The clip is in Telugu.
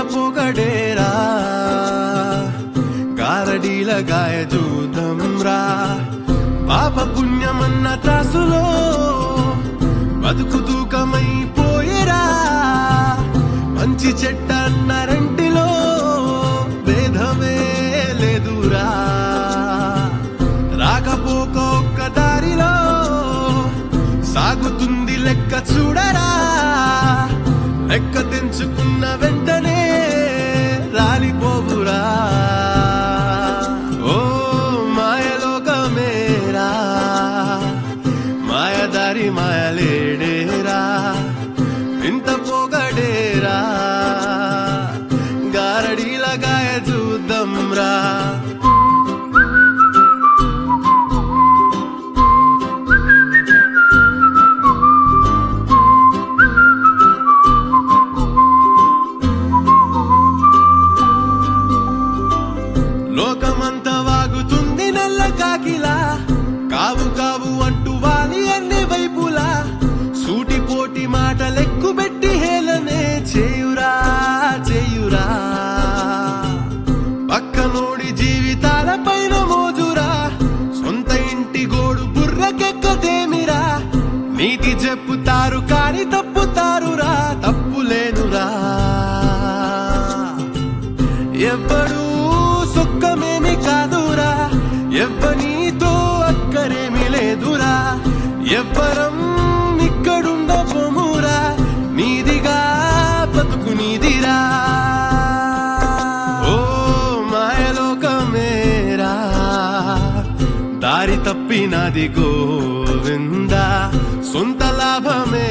పొగడేరా గారడీల గాయ చూద్దాం రా పాప పుణ్యమన్న త్రాసులో బతుకు తూకమైపోయేరా మంచి చెడ్డ అన్న రెంటిలో భేదమే లేదురా రాకపోక ఒక్క దారిలో సాగుతుంది లెక్క చూడరా లెక్క తెంచుకున్న వెంటనే రాలిపోవురా ఓ మాయలోకమేరా మాయదారి మాయలేడేరా ఇంత పొగడేరా గారడీల గాయ చూద్దాం రా లోకమంతా వాగుతుంది నల్ల కాకిలా కావు కావు అంటూ వాలి అన్ని వైపులా సూటిపోటి మాటలెక్కు పెట్టి హేళనే చేయురా చేయురా పక్కనోడి జీవితాల పైన మోజురా సొంత ఇంటి గోడు బుర్రకెక్కదేమిరా నీతి చెప్పుతారు కాని తప్పుతారురా తప్పులేనురా ఎవ్వడూ సుఖమేమి కాదురా ఎవ్వనీతో అక్కరేమి లేదురా ఎవ్వరం ఇక్కడుండ పొమురా నీదిగా బతుకు నీదిరా ఓ మాయలోకమేరా దారి తప్పినది గోవిందా సొంత లాభమే